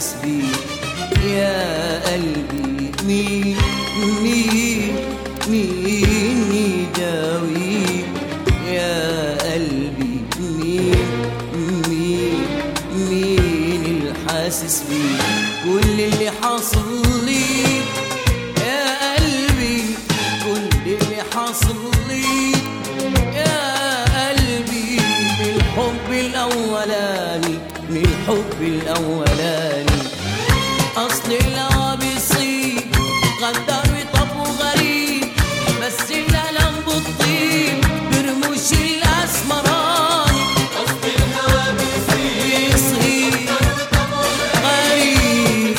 حاسس بيه يا قلبي مين مين مين يداويك يا قلبي مين مين مين الحاسس بيه كل اللي حاصل لي يا قلبي كل اللي حاصل لي يا قلبي من الحب الأولاني من الحب الأولاني أصل الهوى بيصيب غدار وطب وغريب بس الألم بتطيب برموش الأسمراني أصل الهوى بيصير بيصيب غريب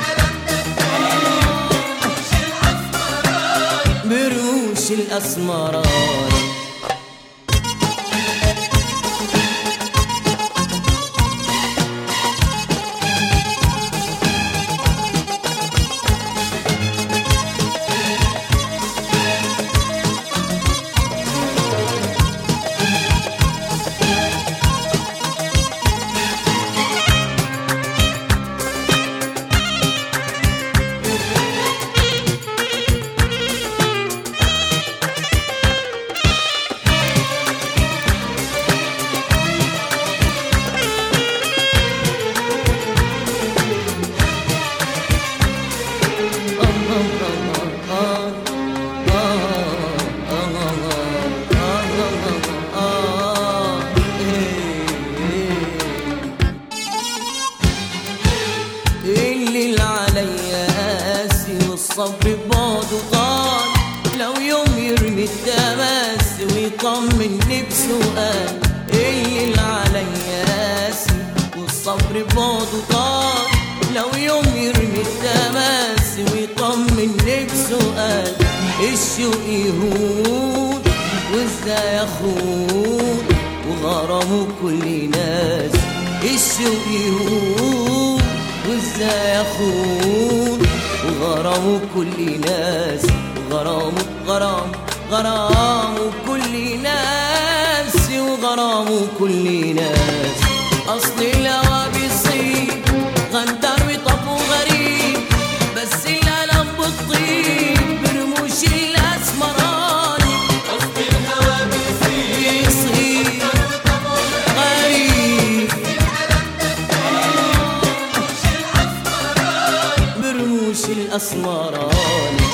برموش الأسمراني اللي عليا قاسي والصبر بعده طال لو يوم يرمي التماس ويطمني بسؤال اللي عليا قاسي والصبر بعده طال لو يوم يرمي التماس ويطمني بسؤال الشوق يهون وازاي اخون وغرامه كل ناس الشوق يهون وازاي اخون وغرامه كل ناس غرامه غرام غرامه كل ناس وغرامه كل ناس اصل الهوى بيصيب غندر وطب وغريب بس الالم بتطيب برموش الاسمراني أصل الهوى بيصير بيصيب غريب برموش الأسمراني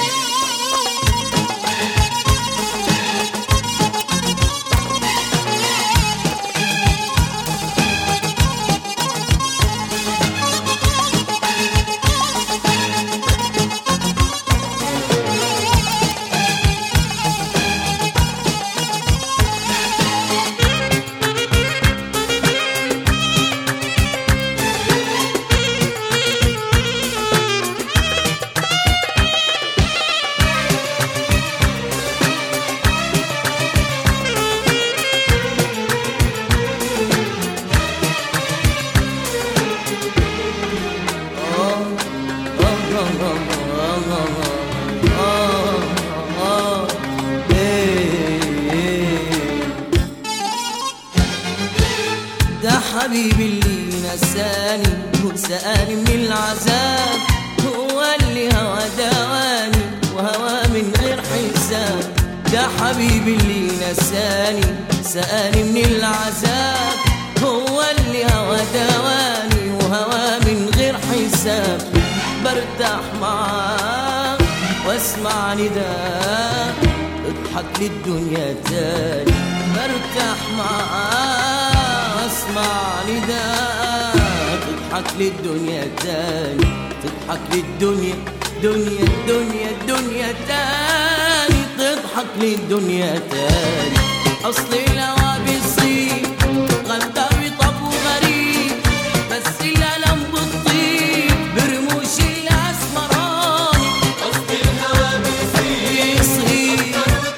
ده حبيبي اللي نساني وسألني من العذاب هو اللي هوى دواني وهوى من غير حساب ده حبيبي اللي نساني سألني من العذاب هو اللي هوى دواني وهوى من غير حساب برتاح معاه واسمع نداء اضحك للدنيا تاني برتاح معاه واسمع نداء تضحك للدنيا تاني تضحك للدنيا دنيا الدنيا الدنيا تاني تضحك للدنيا تاني اصل الهوى بيصيب غدار طب وغريب بس الالم بتطيب برموش الاسمراني أصل الهوى بيصير بيصيب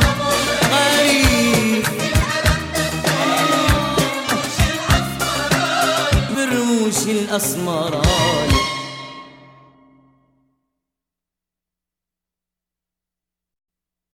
غريب برموش الاسمراني